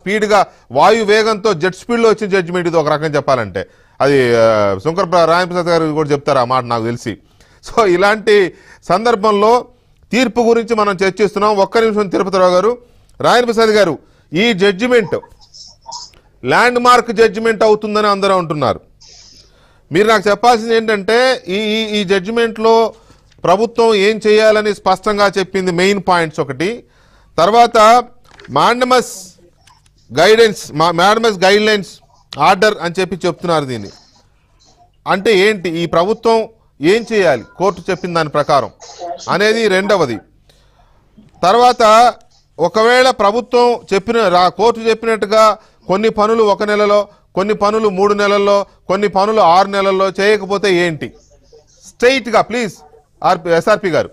స్పీడ్గా వాయు వేగంతో జెట్ స్పీడ్లో వచ్చిన జడ్జిమెంట్ ఇది ఒక రకం చెప్పాలంటే అది ఆ, శంకర్ ప్ర- రాయప్రసాద్ గారు కూడా చెప్తారు ఆ మాట నాకు తెలిసి సో ఇలాంటి సందర్భంలో తీర్పు గురించి మనం చర్చిస్తున్నాం ఒక్క నిమిషం తిరుపతిరావు గారు రాయన్ ప్రసాద్ గారు ఈ జడ్జిమెంట్ ల్యాండ్ మార్క్ జడ్జిమెంట్ అవుతుందని అందరూ అంటున్నారు మీరు నాకు చెప్పాల్సింది ఏంటంటే ఈ ఈ ఈ జడ్జిమెంట్లో ప్రభుత్వం ఏం చేయాలని స్పష్టంగా చెప్పింది మెయిన్ పాయింట్స్ ఒకటి తర్వాత మాండమస్ గైడెన్స్ మా మాండమస్ గైడ్ లైన్స్ ఆర్డర్ అని చెప్పి చెప్తున్నారు దీన్ని అంటే ఏంటి ఈ ప్రభుత్వం ఏం చేయాలి కోర్టు చెప్పిన దాని ప్రకారం అనేది రెండవది తర్వాత ఒకవేళ ప్రభుత్వం చెప్పిన రా- కోర్టు చెప్పినట్టుగా కొన్ని పనులు ఒక నెలలో కొన్ని పనులు మూడు నెలల్లో కొన్ని పనులు ఆరు నెలల్లో చేయకపోతే ఏంటి స్ట్రైట్గా ప్లీజ్ ఆర్పి ఎస్ఆర్పి గారు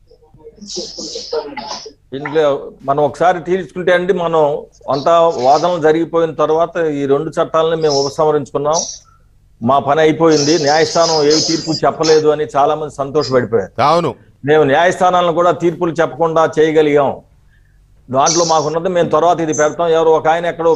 ఇందులో మనం ఒకసారి తీర్చుకుంటే అండి మనం అంతా వాదనలు జరిగిపోయిన తర్వాత ఈ రెండు చట్టాలని మేము ఉపసంహరించుకున్నాం మా పని అయిపోయింది న్యాయస్థానం ఏ తీర్పు చెప్పలేదు అని చాలా మంది సంతోషపడిపోయారు అవును మేము న్యాయస్థానాలను కూడా తీర్పులు చెప్పకుండా చేయగలిగాం దాంట్లో మాకున్నది మేము తర్వాత ఇది పెడతాం ఎవరు ఒక ఆయన ఎక్కడో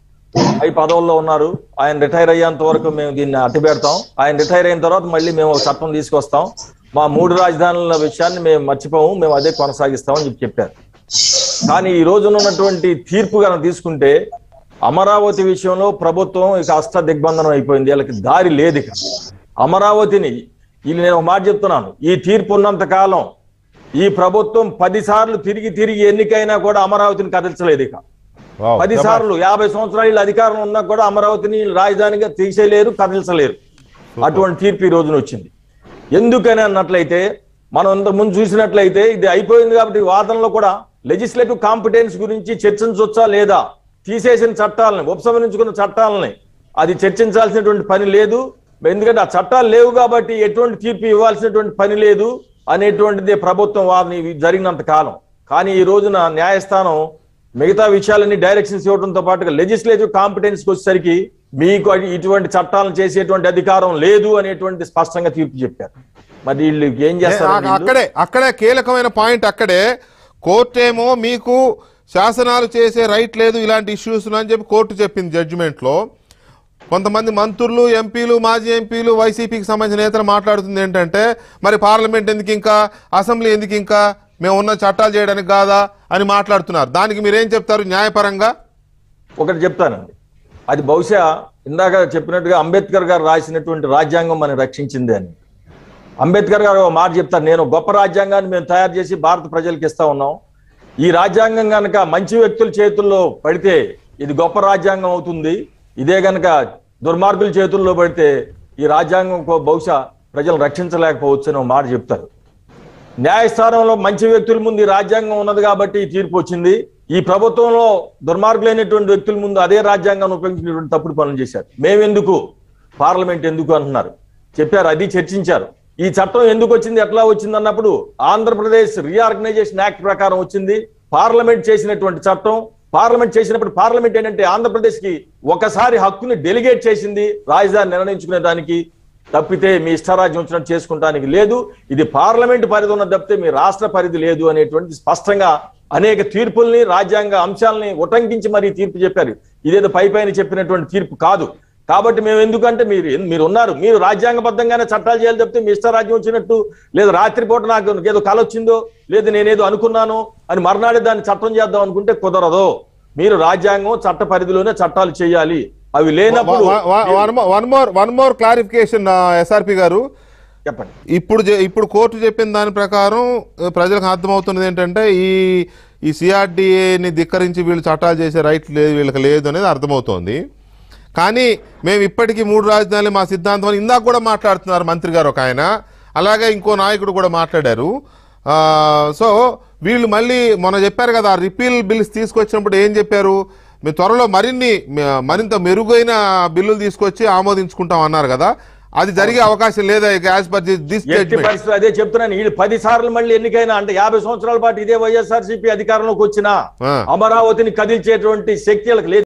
పై పదవుల్లో ఉన్నారు ఆయన రిటైర్ అయ్యేంత వరకు మేము దీన్ని అట్టి పెడతాం ఆయన రిటైర్ అయిన తర్వాత మళ్ళీ మేము ఒక చట్టం తీసుకొస్తాం మా మూడు రాజధానుల విషయాన్ని మేము మర్చిపోము మేము అదే కొనసాగిస్తామని చెప్పి చెప్పారు కానీ ఈ రోజున ఉన్నటువంటి తీర్పు కనుక తీసుకుంటే అమరావతి విషయంలో ప్రభుత్వం ఇక అష్ట దిగ్బంధనం అయిపోయింది వీళ్ళకి దారి లేదు ఇక అమరావతిని ఇది నేను ఒక మాట చెప్తున్నాను ఈ తీర్పు ఉన్నంత కాలం ఈ ప్రభుత్వం పది సార్లు తిరిగి తిరిగి ఎన్నికైనా కూడా అమరావతిని కదిల్చలేదు ఇక వావ్. పది సార్లు యాభై సంవత్సరాలు వీళ్ళ అధికారం ఉన్నా కూడా అమరావతిని రాజధానిగా తీసేయలేరు కదిలించలేరు అటువంటి తీర్పు ఈ రోజున వచ్చింది ఎందుకని అన్నట్లయితే మనం ఇంతకు ముందు చూసినట్లయితే ఇది అయిపోయింది కాబట్టి ఈ వాదనలో కూడా లెజిస్లేటివ్ కాంపిటెన్స్ గురించి చర్చించవచ్చా లేదా తీసేసిన చట్టాలని ఉపసంహరించుకున్న చట్టాలని అది చర్చించాల్సినటువంటి పని లేదు ఎందుకంటే ఆ చట్టాలు లేవు కాబట్టి ఎటువంటి తీర్పు ఇవ్వాల్సినటువంటి పని లేదు అనేటువంటిది ప్రభుత్వం వాదన ఇవి జరిగినంత కాలం కానీ ఈ రోజున న్యాయస్థానం మిగతా విషయాలన్నీ డైరెక్షన్స్ ఇవ్వడంతో పాటుగా లెజిస్లేటివ్ కాంపిటెన్స్కి వచ్చేసరికి మీకు అటు- ఇటువంటి చట్టాలను చేసేటువంటి అధికారం లేదు అనేటువంటి స్పష్టంగా తీర్పు చెప్పారు మరి వీళ్ళు ఏం చేస్తారు ఏ, ఆ- అక్కడే అక్కడే కీలకమైన పాయింట్ అక్కడే కోర్టు ఏమో మీకు శాసనాలు చేసే రైట్ లేదు ఇలాంటి ఇష్యూస్ అని చెప్పి కోర్టు చెప్పింది జడ్జిమెంట్లో కొంతమంది మంత్రులు ఎంపీలు మాజీ ఎంపీలు వైసీపీకి సంబంధించిన నేతలు మాట్లాడుతుంది ఏంటంటే మరి పార్లమెంట్ ఎందుకు ఇంకా అసెంబ్లీ ఎందుకు ఇంకా మేము ఉన్న చట్టాలు చేయడానికి కాదా అని మాట్లాడుతున్నారు దానికి మీరేం చెప్తారు న్యాయపరంగా ఒకటి చెప్తానండి అది బహుశా ఇందాక చెప్పినట్టుగా అంబేద్కర్ గారు రాసినటువంటి రాజ్యాంగం మనం రక్షించింది అని అంబేద్కర్ గారు ఒక మాట చెప్తారు నేను గొప్ప రాజ్యాంగాన్ని మేము తయారు చేసి భారత ప్రజలకు ఇస్తా ఉన్నాం ఈ రాజ్యాంగం కనుక మంచి వ్యక్తుల చేతుల్లో పడితే ఇది గొప్ప రాజ్యాంగం అవుతుంది ఇదే గనక దుర్మార్గుల చేతుల్లో పడితే ఈ రాజ్యాంగం కో- బహుశా ప్రజలు రక్షించలేకపోవచ్చు అని ఒక మాట చెప్తారు న్యాయస్థానంలో మంచి వ్యక్తుల ముందు ఈ రాజ్యాంగం ఉన్నది కాబట్టి ఈ తీర్పు వచ్చింది ఈ ప్రభుత్వంలో దుర్మార్గులైనటువంటి వ్యక్తుల ముందు అదే రాజ్యాంగాన్ని ఉపయోగించినటువంటి తప్పుడు పనులు చేశారు మేమెందుకు పార్లమెంట్ ఎందుకు అంటున్నారు చెప్పారు అది చర్చించారు ఈ చట్టం ఎందుకు వచ్చింది ఎట్లా వచ్చింది అన్నప్పుడు ఆంధ్రప్రదేశ్ రీఆర్గనైజేషన్ యాక్ట్ ప్రకారం వచ్చింది పార్లమెంట్ చేసినటువంటి చట్టం పార్లమెంట్ చేసినప్పుడు పార్లమెంట్ ఏంటంటే ఆంధ్రప్రదేశ్ కి ఒకసారి హక్కుని డెలిగేట్ చేసింది రాజధాని నిర్ణయించుకునే దానికి తప్పితే మీ ఇష్టారాజ్యం వచ్చినట్టు చేసుకుంటానికి లేదు ఇది పార్లమెంట్ పరిధి ఉన్న తప్పితే మీ రాష్ట్ర పరిధి లేదు అనేటువంటి స్పష్టంగా అనేక తీర్పుల్ని రాజ్యాంగ అంశాలని ఉటంకించి మరి తీర్పు చెప్పారు ఇదేదో పై పైన చెప్పినటువంటి తీర్పు కాదు కాబట్టి మేము ఎందుకంటే మీరు మీరు ఉన్నారు మీరు రాజ్యాంగబద్ధంగానే చట్టాలు చేయాలి తప్పితే మీ ఇష్టారాజ్యం వచ్చినట్టు లేదా రాత్రిపూట నాకు ఏదో కల వచ్చిందో లేదు నేనేదో అనుకున్నాను అని మర్నాడే దాన్ని చట్టం చేద్దాం అనుకుంటే కుదరదు మీరు రాజ్యాంగం చట్ట పరిధిలోనే చట్టాలు చేయాలి అవి లేనప్పుడు one more one more clarification SRP garu చెప్పండి ఇప్పుడు చె- ఇప్పుడు కోర్టు చెప్పిన దాని ప్రకారం ఆ, ప్రజలకు అర్థమవుతున్నది ఏంటంటే ఈ ఈ సిఆర్డిఏని ధిక్కరించి వీళ్ళు చట్టాలు చేసే రైట్ లేదు వీళ్ళకి లేదు అనేది అర్థమవుతోంది కానీ మేము ఇప్పటికీ మూడు రాజధానులు మా సిద్ధాంతం అని ఇందాక కూడా మాట్లాడుతున్నారు మంత్రి గారు ఒక ఆయన అలాగే ఇంకో నాయకుడు కూడా మాట్లాడారు ఆ, సో వీళ్ళు మళ్ళీ మొన్న చెప్పారు కదా ఆ రిపీల్ బిల్స్ తీసుకొచ్చినప్పుడు ఏం చెప్పారు మేము త్వరలో మరిన్ని మ- మరింత మెరుగైన బిల్లులు తీసుకొచ్చి ఆమోదించుకుంటాం అన్నారు కదా అది జరిగే అవకాశం లేదా యాజ్ పర్ దిస్ ఎట్టి పరిస్థితులు అదే చెప్తున్నాను వీళ్ళు పది సార్లు మళ్ళీ ఎన్నికైనా అంటే యాభై సంవత్సరాల పాటు ఇదే వైఎస్ఆర్సీపీ అధికారంలోకి వచ్చినా ఆ. అమరావతిని కదిల్చేటువంటి శక్తి వీళ్ళకి లేదు